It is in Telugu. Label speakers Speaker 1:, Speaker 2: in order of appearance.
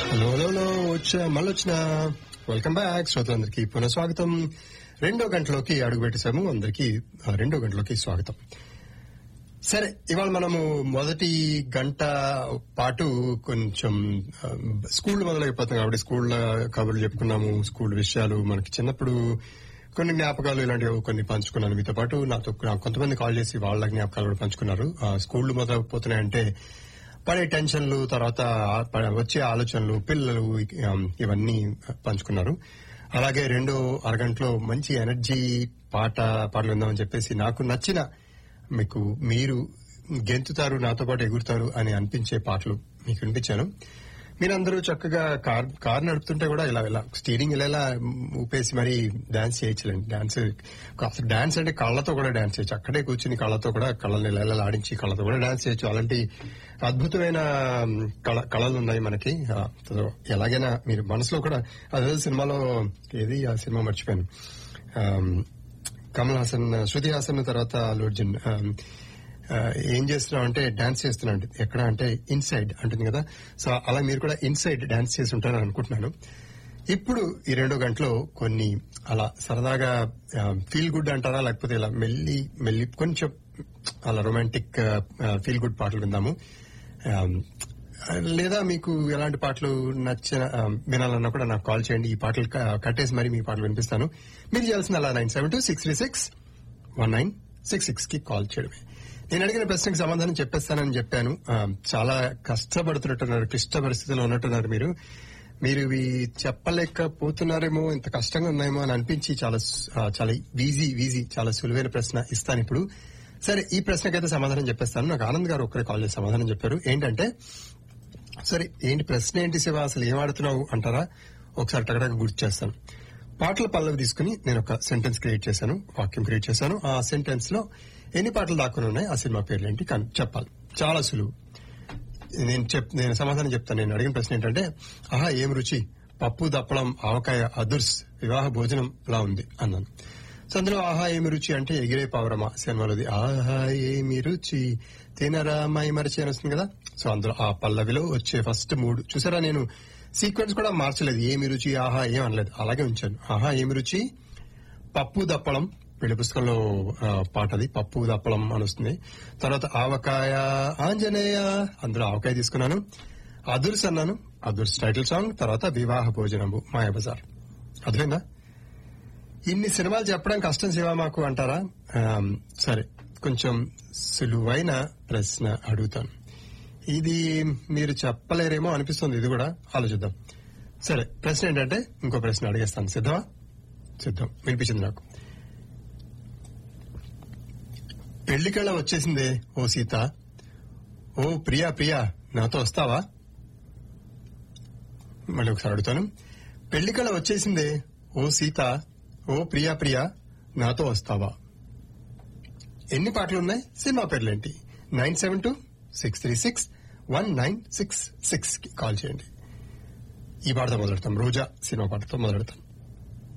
Speaker 1: హలో హలో హలో వచ్చా మళ్ళీ వచ్చిన వెల్కమ్ బ్యాక్ శ్రోతలందరికీ పునః స్వాగతం రెండో గంటలోకి అడుగు పెట్టేశాము అందరికీ ఆ, రెండో గంటలోకి స్వాగతం సరే ఇవాళ మనము మొదటి గంట పాటు కొంచెం ఆ, స్కూల్ మొదలైపోతుంది కాబట్టి స్కూల్ కబుర్లు చెప్పుకున్నాము స్కూల్ విషయాలు మనకి చిన్నప్పుడు కొన్ని జ్ఞాపకాలు ఇలాంటివి కొన్ని పంచుకున్నాను మీతో పాటు నాతో నాకు కొంతమంది కాల్ చేసి వాళ్ళ జ్ఞాపకాలు కూడా పంచుకున్నారు ఆ, స్కూళ్లు మొదలైపోతున్నాయంటే పడే టెన్షన్లు తర్వాత ఆ- ప- వచ్చే ఆలోచనలు పిల్లలు ఆ, ఇవన్నీ పంచుకున్నారు అలాగే రెండో అరగంటలో మంచి ఎనర్జీ పాట పాటలు విందామని చెప్పేసి నాకు నచ్చిన మీకు మీరు గెంతుతారు నాతో పాటు ఎగురుతారు అని అనిపించే పాటలు మీకు వినిపించాను మీరందరూ చక్కగా కార్ కార్ నడుపుతుంటే కూడా ఇలా ఇలా స్టీరింగ్ ఇలా ఇలా ఊపేసి మరి డాన్స్ చేయొచ్చులేండి డాన్స్ అసలు డాన్స్ అంటే కళ్ళతో కూడా డాన్స్ చేయొచ్చు అక్కడే కూర్చుని కళ్ళతో కూడా కళ్ళని ఇలా ఇలా ఆడించి కళ్ళతో కూడా డాన్స్ చేయొచ్చు అలాంటి అద్భుతమైన కళ కళలు ఉన్నాయి మనకి ఆ, సో ఎలాగైనా మీరు మనసులో కూడా అదే సినిమాలో ఏది ఆ సినిమా మర్చిపోయాను ఆమ్, కమల్ హాసన్ శృతి హాసన్ తర్వాత అల్లు అర్జున్ ఆమ్, ఆ, ఏం చేస్తున్నావు అంటే డాన్స్ చేస్తున్నాడు ఎక్కడ అంటే ఇన్సైడ్ అంటుంది కదా సో అలా మీరు కూడా ఇన్సైడ్ డాన్స్ చేసి ఉంటారని అనుకుంటున్నాను ఇప్పుడు ఈ రెండో గంటలో కొన్ని అలా సరదాగా ఫీల్ గుడ్ అంటారా లేకపోతే ఇలా మెల్లి మెల్లి కొంచెం అలా రొమాంటిక్ ఫీల్ గుడ్ పాటలు విందాము ఆ, లేదా మీకు ఎలాంటి పాటలు నచ్చిన ఆ, వినాలన్నా కూడా నాకు కాల్ చేయండి ఈ పాటలు క- కట్టేసి మరి మీ పాటలు వినిపిస్తాను మీరు చేయాల్సిన అలా nine seven two six three six one nine six six కి కాల్ చేయడమే నేను అడిగిన ప్రశ్నకి సమాధానం చెప్పేస్తానని చెప్పాను ఆ, చాలా కష్టపడుతున్నట్టున్నారు క్లిష్ట పరిస్థితిలో ఉన్నట్టున్నారు మీరు మీరు ఇవి చెప్పలేకపోతున్నారేమో ఇంత కష్టంగా ఉన్నాయేమో అని అనిపించి చాలా స్- ఆ, చాలా ఈజీ ఈజీ చాలా సులువైన ప్రశ్న ఇస్తాను ఇప్పుడు సరే ఈ ప్రశ్నకైతే సమాధానం చెప్పేస్తాను నాకు ఆనంద్ గారు ఒక్కరే కాల్ చేసి సమాధానం చెప్పారు ఏంటంటే సరే ఏంటి ప్రశ్న ఏంటి శివ అసలు ఏం ఆడుతున్నావు అంటారా ఒకసారి టగటగా గుర్తు చేస్తాను పాటల పల్లవి తీసుకుని నేను ఒక సెంటెన్స్ క్రియేట్ చేశాను వాక్యం క్రియేట్ చేశాను ఆ సెంటెన్స్ లో ఎన్ని పాటలు దాక్కుని ఉన్నాయి ఆ సినిమా పేర్లు ఏంటి కన్- చెప్పాలి చాలా సులువు నేను చెప్ నేను సమాధానం చెప్తాను నేను అడిగిన ప్రశ్న ఏంటంటే ఆహా ఏం రుచి పప్పు దప్పడం ఆవకాయ అదుర్స్ వివాహ భోజనం లా ఉంది అన్నాను సో అందులో ఆహా ఏమి రుచి అంటే ఎగిరే పావురమా సినిమాలోది ఆహా ఏమి రుచి తినరా మై మరిచి అని వస్తుంది కదా సో అందులో ఆ పల్లవిలో వచ్చే ఫస్ట్ మూడు చూసారా నేను సీక్వెన్స్ కూడా మార్చలేదు ఏమి రుచి ఆహా ఏం అనలేదు అలాగే ఉంచాను ఆహా ఏమి రుచి పప్పు దప్పడం పెళ్లి పుస్తకంలో ఆ, పాట అది పప్పు దప్పడం అని వస్తుంది తర్వాత ఆవకాయ ఆంజనేయ అందులో ఆవకాయ తీసుకున్నాను అదుర్స్ అన్నాను అదుర్స్ టైటిల్ సాంగ్ తర్వాత వివాహ భోజనము మాయాబజార్ అర్థమైందా ఇన్ని సినిమాలు చెప్పడం కష్టం శివ మాకు అంటారా ఆ, సరే కొంచెం సులువైన ప్రశ్న అడుగుతాను ఇది మీరు చెప్పలేరేమో అనిపిస్తుంది ఇది కూడా ఆలోచిద్దాం సరే ప్రశ్న ఏంటంటే ఇంకో ప్రశ్న అడిగేస్తాను సిద్ధమా సిద్ధం వినిపించింది నాకు పెళ్లికళ్ళ వచ్చేసిందే ఓ సీత ఓ ప్రియా ప్రియా నాతో వస్తావా మళ్ళీ ఒకసారి అడుగుతాను పెళ్లికళ వచ్చేసిందే ఓ సీత ఓ ప్రియా ప్రియా నాతో వస్తావా ఎన్ని పాటలు ఉన్నాయి సినిమా పేర్లేంటి nine seven two six three six one nine six six కి కాల్ చేయండి ఈ పాటతో మొదలెడతాం రోజా సినిమా పాటతో మొదలెడతాం